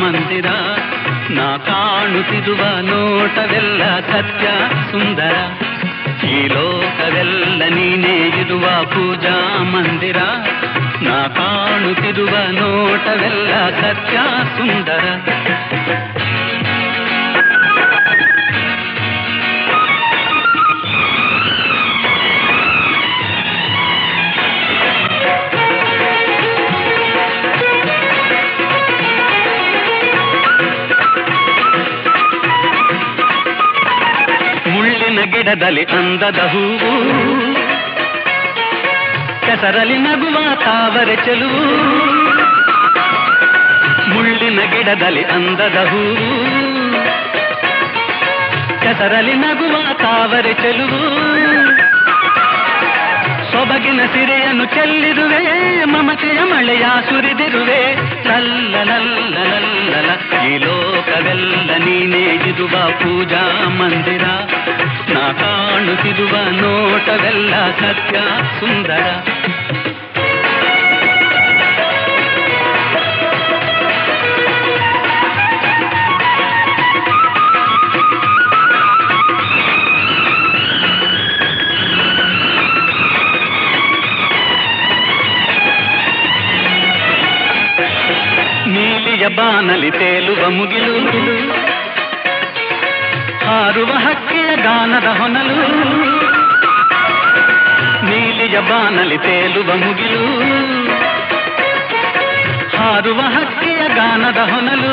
ಮಂದಿರ ನಾ ಕಾಣುತ್ತಿರುವ ನೋಟವೆಲ್ಲ ಸತ್ಯ ಸುಂದರ ಈ ಲೋಕವೆಲ್ಲ ನೀನೇ ಇರುವ ಪೂಜಾ ಮಂದಿರ ನಾ ಕಾಣುತ್ತಿರುವ ನೋಟವೆಲ್ಲ ಸತ್ಯ ಸುಂದರ ಮುಳ್ಳಿನ ಗಿಡದಲ್ಲಿ ಅಂದದ ಹೂವು ಕೆಸರಲಿ ನಗುವ ತಾವರೆ ಚೆಲುವು ಮುಳ್ಳಿನ ಗಿಡದಲ್ಲಿ ಅಂದದ ಹೂವು ಕೆಸರಲಿ ನಗುವ ತಾವರೆ ಚೆಲುವು ಸೊಬಗಿನ ಸಿರೆಯನ್ನು ಚೆಲ್ಲಿರುವೆ ಮಮತೆಯ ಮಳೆಯ ಸುರಿದಿರುವೆ ಲಲ್ಲ ಲಲ್ಲ ಲಲ್ಲಲ ಈ ಲೋಕವೆಲ್ಲ ನೀನೇ ಇರುವ ಪೂಜಾ ಮಂದಿರ ನಾ ಕಾಣುತ್ತಿರುವ ನೋಟವೆಲ್ಲ ಸತ್ಯ ಸುಂದರ ನೀಲಿಯ ಬಾನಲಿ ತೇಲುವ ಮುಗಿಲು ಹಾರುವ ಹಕ್ಕಿಯ ಗಾನದ ಹೊನಲು ನೀಲಿಯ ಬಾನಲಿ ತೇಲುವ ಮುಗಿಲು ಹಾರುವ ಹಕ್ಕಿಯ ಗಾನದ ಹೊನಲು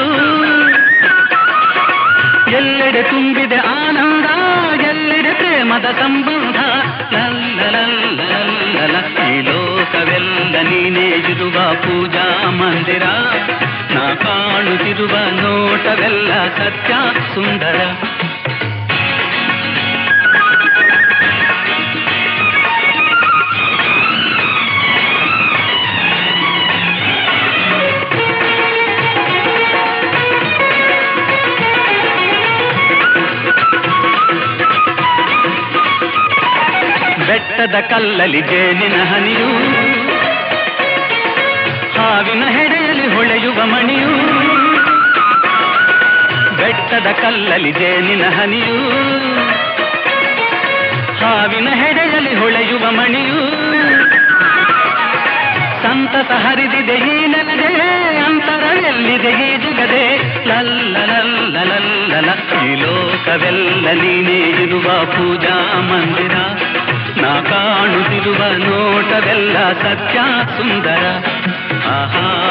ಎಲ್ಲೆಡೆ ತುಂಬಿದೆ ಆನಂದ ಎಲ್ಲೆಡೆ ಪ್ರೇಮದ ಸಂಬಂಧ ಲಲ್ಲ ಲಲ್ಲ ಲಲ್ಲಲ. ಈ ಲೋಕವೆಲ್ಲ ನೀನೇ ಇರುವ ಪೂಜಾ ಮಂದಿರ ನಾ ಕಾಣುತ್ತಿರುವ ನೋಟವೆಲ್ಲ ಸತ್ಯ ಸುಂದರ ಬೆಟ್ಟದ ಕಲ್ಲಲಿ ಜೇನಿನ ಹನಿಯು ಹಾವಿನ ಹೆಡೆಯಲ್ಲಿ ಹೊಳೆಯುವ ಮಣಿಯು ಬೆಟ್ಟದ ಕಲ್ಲಲಿ ಜೇನಿನ ಹನಿಯು ಹಾವಿನ ಹೆಡೆಯಲ್ಲಿ ಹೊಳೆಯುವ ಮಣಿಯು ಸಂತಸ ಹರಿದಿದೆ ಈ ನೆಲದೆ ಅಂತರವೆಲ್ಲಿದೆ ಈ ಜಗದೆ ಲಲ್ಲ ಲಲ್ಲ ಲಲ್ಲಲ ಈ ಲೋಕವೆಲ್ಲ ನೀನೇ ಇರುವ ಪೂಜಾ ಮಂದಿರ ನಾ ಕಾಣುತ್ತಿರುವ ನೋಟವೆಲ್ಲ ಸತ್ಯ ಸುಂದರ ಆಹಾ